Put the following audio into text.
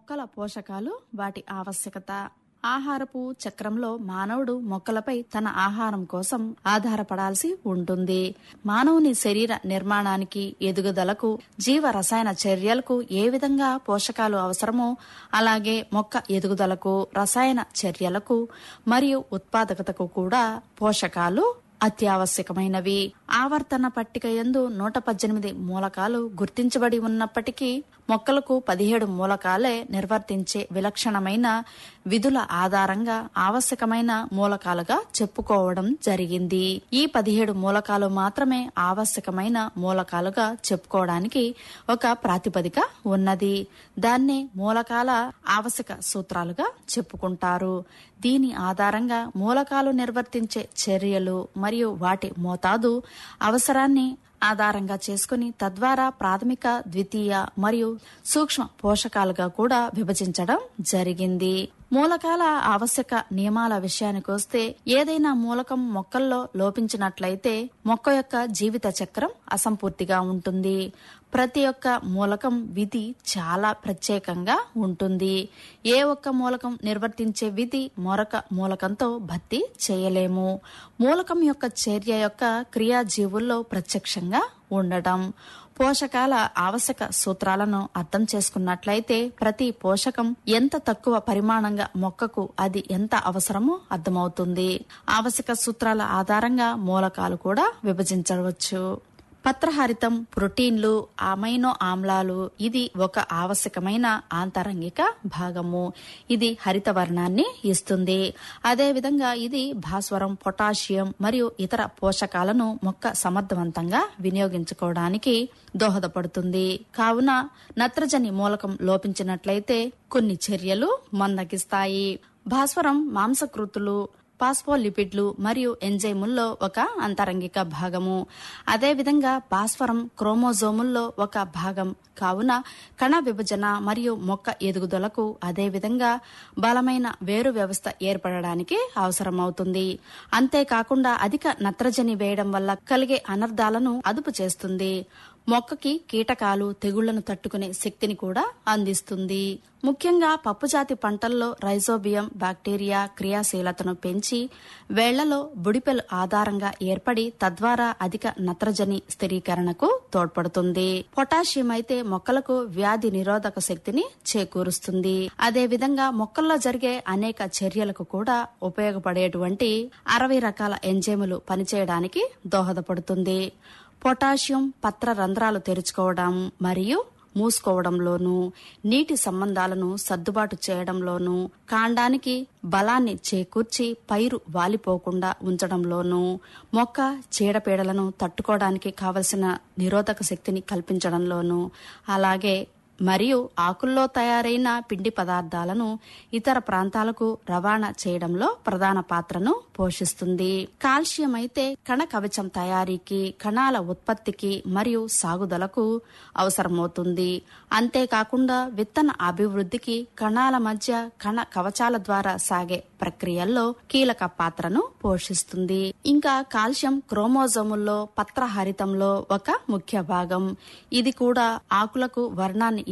మొక్కల పోషకాలు వాటి ఆవశ్యకత ఆహారపు చక్రంలో మానవుడు మొక్కలపై తన ఆహారం కోసం ఆధారపడాల్సి ఉంటుంది మానవుని శరీర నిర్మాణానికి ఎదుగుదలకు జీవ రసాయన చర్యలకు ఏ విధంగా పోషకాలు అవసరమో అలాగే మొక్క ఎదుగుదలకు రసాయన చర్యలకు మరియు ఉత్పాదకతకు కూడా పోషకాలు అత్యావశ్యకమైనవి ఆవర్తన పట్టిక యందు నూట పద్దెనిమిది మూలకాలు గుర్తించబడి ఉన్నప్పటికీ మొక్కలకు పదిహేడు మూలకాలే నిర్వర్తించే విలక్షణమైన విధుల ఆధారంగా ఆవశ్యకమైన మూలకాలుగా చెప్పుకోవడం జరిగింది ఈ పదిహేడు మూలకాలు మాత్రమే ఆవశ్యకమైన మూలకాలుగా చెప్పుకోవడానికి ఒక ప్రాతిపదిక ఉన్నది దాన్ని మూలకాల ఆవశ్యక సూత్రాలుగా చెప్పుకుంటారు దీని ఆధారంగా మూలకాలు నిర్వర్తించే చర్యలు మరియు వాటి మోతాదు అవసరాన్ని ఆధారంగా చేసుకుని తద్వారా ప్రాథమిక ద్వితీయ మరియు సూక్ష్మ పోషకాలుగా కూడా విభజించడం జరిగింది మూలకాల ఆవశ్యక నియమాల విషయానికి వస్తే ఏదైనా మూలకం మొక్కల్లో లోపించినట్లయితే మొక్క యొక్క జీవిత చక్రం అసంపూర్తిగా ఉంటుంది ప్రతి ఒక్క మూలకం విధి చాలా ప్రత్యేకంగా ఉంటుంది ఏ ఒక్క మూలకం నిర్వర్తించే విధి మరొక మూలకంతో భర్తీ చేయలేము మూలకం యొక్క చర్య యొక్క క్రియాజీవుల్లో ప్రత్యక్షంగా ఉండటం పోషకాల ఆవశ్యక సూత్రాలను అర్థం చేసుకున్నట్లయితే ప్రతి పోషకం ఎంత తక్కువ పరిమాణంగా మొక్కకు అది ఎంత అవసరమో అర్థమవుతుంది ఆవశ్యక సూత్రాల ఆధారంగా మూలకాలు కూడా విభజించవచ్చు పత్రహరితం ప్రోటీన్లు అమైనో ఆమ్లాలు ఇది ఒక ఆవశ్యకమైన ఆంతరంగిక భాగము ఇది హరిత వర్ణాన్ని ఇస్తుంది అదేవిధంగా ఇది భాస్వరం పొటాషియం మరియు ఇతర పోషకాలను మొక్క సమర్థవంతంగా వినియోగించుకోవడానికి దోహదపడుతుంది కావున నత్రజని మూలకం లోపించినట్లయితే కొన్ని చర్యలు మందగిస్తాయి భాస్వరం మాంసకృతులు పాస్పోలిపిడ్లు మరియు ఎంజైముల్లో ఒక అంతరంగిక భాగము అదేవిధంగా భాస్వరం క్రోమోజోముల్లో ఒక భాగం కావున కణ విభజన మరియు మొక్క ఎదుగుదలకు అదేవిధంగా బలమైన వేరు వ్యవస్థ ఏర్పడడానికి అవసరమవుతుంది అంతేకాకుండా అధిక నత్రజని వేయడం వల్ల కలిగే అనర్థాలను అదుపు చేస్తుంది మొక్కకి కీటకాలు తెగుళ్లను తట్టుకునే శక్తిని కూడా అందిస్తుంది ముఖ్యంగా పప్పుజాతి పంటల్లో రైజోబియం బ్యాక్టీరియా క్రియాశీలతను పెంచి వేళ్లలో బుడిపెలు ఆధారంగా ఏర్పడి తద్వారా అధిక నత్రజని స్థిరీకరణకు తోడ్పడుతుంది పొటాషియం అయితే మొక్కలకు వ్యాధి నిరోధక శక్తిని చేకూరుస్తుంది అదేవిధంగా మొక్కల్లో జరిగే అనేక చర్యలకు కూడా ఉపయోగపడేటువంటి అరవై రకాల ఎంజైములు పనిచేయడానికి దోహదపడుతుంది పొటాషియం పత్ర రంధ్రాలు తెరుచుకోవడం మరియు మూసుకోవడంలోనూ నీటి సంబంధాలను సర్దుబాటు చేయడంలోనూ కాండానికి బలాన్ని చేకూర్చి పైరు వాలిపోకుండా ఉంచడంలోనూ మొక్క చీడపీడలను తట్టుకోవడానికి కావలసిన నిరోధక శక్తిని కల్పించడంలోనూ అలాగే మరియు ఆకుల్లో తయారైన పిండి పదార్థాలను ఇతర ప్రాంతాలకు రవాణా చేయడంలో ప్రధాన పాత్రను పోషిస్తుంది కాల్షియం అయితే కణ కవచం తయారీకి కణాల ఉత్పత్తికి మరియు సాగుదలకు అవసరమవుతుంది అంతేకాకుండా విత్తన అభివృద్ధికి కణాల మధ్య కణ కవచాల ద్వారా సాగే ప్రక్రియల్లో కీలక పాత్రను పోషిస్తుంది ఇంకా కాల్షియం క్రోమోజోముల్లో పత్రహరితంలో ఒక ముఖ్య భాగం ఇది కూడా ఆకులకు వర్ణాన్ని